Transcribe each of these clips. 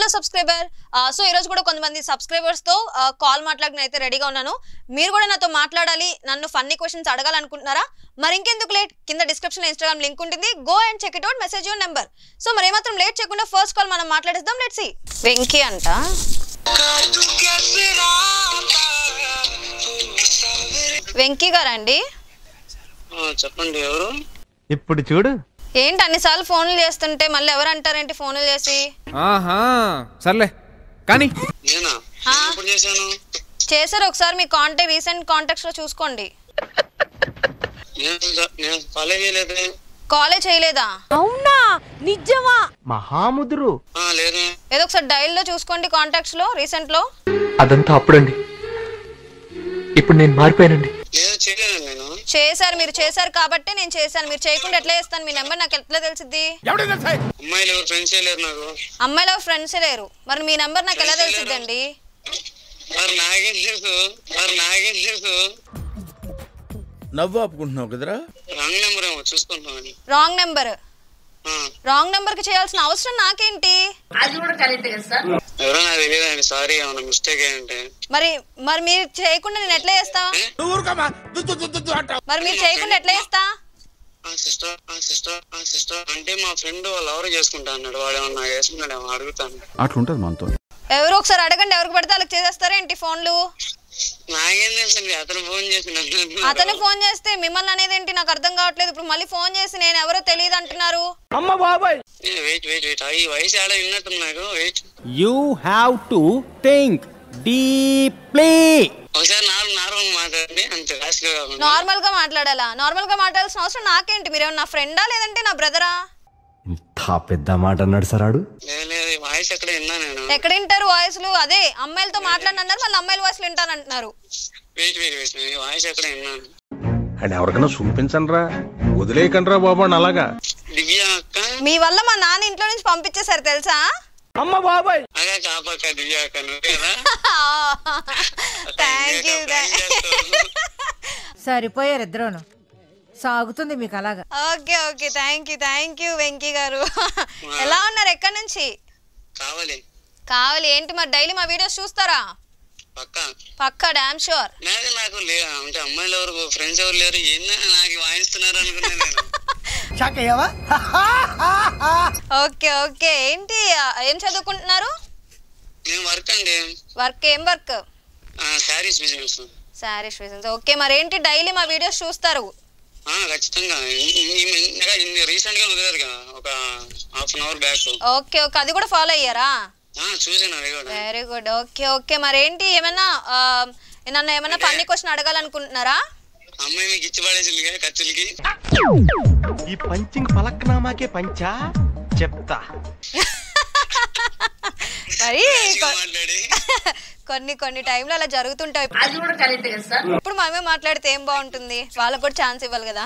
Hello subscriber so ఈ రోజు కూడా కొంతమంది సబ్స్క్రైబర్స్ తో కాల్ మాట్లాడిన అయితే రెడీగా ఉన్నాను మీరు కూడా నాతో మాట్లాడాలి నన్ను ఫన్నీ క్వశ్చన్స్ అడగాలనుకుంటున్నారా మరి ఇంకెందుకు లేట్ కింద డిస్క్రిప్షన్ ఇన్స్టాగ్రామ్ లింక్ ఉంటుంది go and check it out message your number so మరి ఏమాత్రం లేట్ చేయకుండా ఫస్ట్ కాల్ మనం మాట్లాడేద్దాం లెట్ సి వెంకీ అంట వెంకీ గారండి ఆ, చెప్పండి ఎవరు ఇప్పుడు చూడు ఏంటి అన్నిసార్లు ఫోన్లు చేస్తుంటే మళ్ళీ ఎవరు అంటారేంటి ఫోన్లు చేసి ఆహా సర్లే కానీ నేనా ఆ. నేను ఎప్పుడు చేశాను చేశారు ఒకసారి మీ కాంటాక్ట్ రీసెంట్ కాంటాక్ట్స్ లో చూసుకోండి నేను నేను కాలేజ్ చేయలేదే కాలేజ్ చేయలేదా మహాముదురు ఆ, లేదు ఏదో ఒకసారి డైల్ లో చూసుకోండి కాంటాక్ట్స్ లో రీసెంట్ లో అదంతా అప్పుడండి ఇప్పుడు నేను మారిపోయానండి లేదు చేయలేదు నేను చేశారు మీరు చేశారు కాబట్టి నేను చేశాను మీరు చేయకుండా ఎట్లా చేస్తాను మీ నెంబర్ నాకు ఎట్లా తెలిసిద్ది అమ్మాయిలు ఎవరు ఫ్రెండ్స్ చేయలేరు నాకు అమ్మాయిలో ఫ్రెండ్స్ లేరు మరి మీ నెంబర్ నాకు ఎలా తెలిసిద్దండి మరి నాకేం తెలుసు మరి నాకేం తెలుసు నవ్వు ఆపుకుంటున్నావు కదరా రాంగ్ నెంబర్ ఏమో చూసుకుంటామని రాంగ్ నెంబర్ ఆ, రాంగ్ నెంబర్ కి చేయాల్సిన అవసరం నాకేంటి ఎవరో నాకు తెలియదండి సారీ ఏమన్నా మిస్టేక్ ఏంటంటే మరి మరి మీరు చేయకుండా నేను ఎట్లా చేస్తా మరి మీరు చేయకుండా ఎట్లా చేస్తా ఆ సిస్టర్ ఆ సిస్టర్ ఆ సిస్టర్ అంటే మా ఫ్రెండ్ వాళ్ళు ఎవరు చేసుకుంటా అన్నాడు వాడు ఏమన్నా చేసుకున్నాడేమో అడుగుతాను అట్లుంటది మనతో ఎవరు ఒకసారి అడగండి ఎవరికి పడితే వాళ్ళకి చేసేస్తారా ఏంటి ఫోన్లు నాకేం తెలుసండి అతను ఫోన్ చేసి అతను ఫోన్ చేస్తే మిమ్మల్ని అనేది ఏంటి నాకు అర్థం కావట్లేదు ఇప్పుడు మళ్ళీ ఫోన్ చేసి నేను ఎవరో తెలియదు అంటున్నారు వెయిట్ వెయిట్ వెయిట్ ఈ వయసు ఆడ విన్నట్టు నాకు wait You have to think deeply. ఒకసారి నార్మల్ నార్మల్ మాట్లాడండి అంతే రాసిగా కాకుండా నార్మల్ గా మాట్లాడాలా నార్మల్ గా మాట్లాడాల్సిన అవసరం నాకేంటి మీరు నా ఫ్రెండా లేదంటే నా బ్రదరా ఇంత పెద్ద మాట అన్నాడు సరాడు లేదు లేదు ఈ వాయిస్ ఎక్కడ విన్నా నేను ఎక్కడ వింటారు వాయిస్లు అదే అమ్మాయిలతో మాట్లాడినన్నారు మళ్ళీ అమ్మాయిల వాయిస్లు వింటానంటున్నారు వెయిట్ వెయిట్ వెయిట్ ఈ వాయిస్ ఎక్కడ విన్నాను అండ్ ఎవరికైనా చూపించండి రా వదిలేయకండి రా బాబు అని అలాగా దివ్య అక్క మీ వల్ల మా నాన్న ఇంట్లో నుంచి పంపించేశారు తెలుసా అదే కాపక్క దివ్య అక్క నువ్వు కదా థ్యాంక్ యూ సరిపోయారు ఇద్దరును సాగుతుంది మీకు అలాగా okay okay thank you thank you Venky గారు ఎలా ఉన్నారు ఎక్కడి నుంచి కావాలి కావాలి ఏంటి మరి డైలీ మా వీడియోస్ చూస్తారా పక్క పక్కా డామ్ షూర్ నాకు నాకు లే అంటే అమ్మాయిలు ఎవరు ఫ్రెండ్స్ ఎవరు లేరు ఏందా నాకు వాయిస్తున్నారు అనుకున్నా నేను ఓకే ఓకే ఏంటి ఆ, ఏం చదువుకుంటున్నారు నేను వర్క్ అండి వర్క్ ఏం work sarees business sarees business okay మరి ఏంటి డైలీ మా వీడియోస్ చూస్తారు ఆ, ఖచ్చితంగా రీసెంట్ గా వదిలేరు కదా ఒక half an hour back okay okay అది కూడా ఫాలో అయ్యారా చూసాను అది కూడా వెరీ గుడ్ ఓకే ఓకే మరి ఏంటి ఏమైనా ఆ, నన్ను ఏమైనా ఫన్నీ క్వశ్చన్ అడగాలనుకుంటున్నారా అమ్మాయి మీకు ఇచ్చి పడేసింది కదా ఖర్చులకి ఈ పంచింగ్ పలక్నామాకే పంచా చెప్తా మరి మంచిగా కొ- మాట్లాడి కొన్ని కొన్ని టైంలో అలా జరుగుతుంటాయి ఇప్పుడు మనమే మాట్లాడితే ఏం బాగుంటుంది వాళ్ళకు కూడా ఛాన్స్ ఇవ్వాలి కదా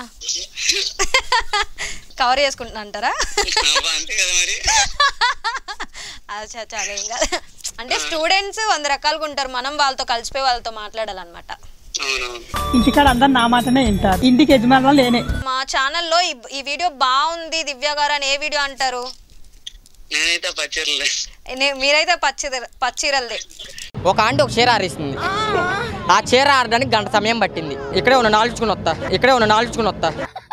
కవర్ చేసుకుంటున్నా అంటారా అబ్బా, అంతే కదా మరి అచ్చా చాలా ఏం కాదు అంటే స్టూడెంట్స్ వంద రకాలుగా ఉంటారు మనం వాళ్ళతో కలిసిపోయి వాళ్ళతో మాట్లాడాలన్నమాట అవునవును ఇంటికాడ అందరు నా మాటనే వింటారు ఇంటికి యజమానులు లేనే మా ఛానల్లో ఈ- ఈ వీడియో బాగుంది దివ్య గారు అని ఏ వీడియో అంటారు నేనైతే పచ్చర్లే నే- మీరైతే పచ్చి పచ్చిరల్దే ఒక ఆంటీ ఒక చీర ఆరేసింది ఆ చీర ఆరడానికి గంట సమయం పట్టింది ఇక్కడే ఉన్న నాలుచుకుని వస్తా ఇక్కడే ఉన్న నాలుచుకుని వస్తా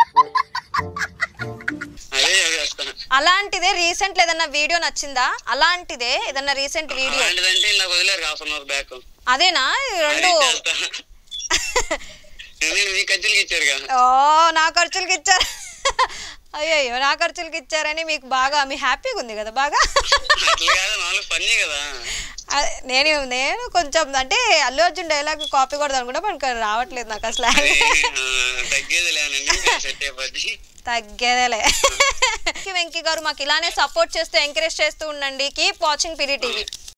అదే చదివేస్తాను అలాంటిదే రీసెంట్ ఏదన్నా వీడియో నచ్చిందా అలాంటిదే ఏదన్నా రీసెంట్ వీడియో అలాంటిదంటే నాకు వదిలేరు హాఫ్ అన్ అవర్ బ్యాక్ అదేనా ఈ రెండు నేను మీ ఖర్చులకి ఇచ్చారు కదా ఓ నా ఖర్చులకి ఇచ్చారు అయ్యయ్యో నా ఖర్చులకి ఇచ్చారని మీకు బాగా మీ హ్యాపీగా ఉంది కదా బాగా అట్లా కాదు నాలుగు పని కదా అదే, నేను నేను కొంచెం అంటే అల్లు అర్జున్ డైలాగ్ కాపీ కూడా అనుకుంటా మనకు రావట్లేదు నాకు అసలు అది ఆ, తగ్గేది లేనండి సెట్ అయిపోద్ది తగ్గేదేలే వెంకీ గారు మాకు ఇలానే సపోర్ట్ చేస్తూ ఎంకరేజ్ చేస్తూ ఉండండి కీప్ వాచింగ్ పిరి టీవీ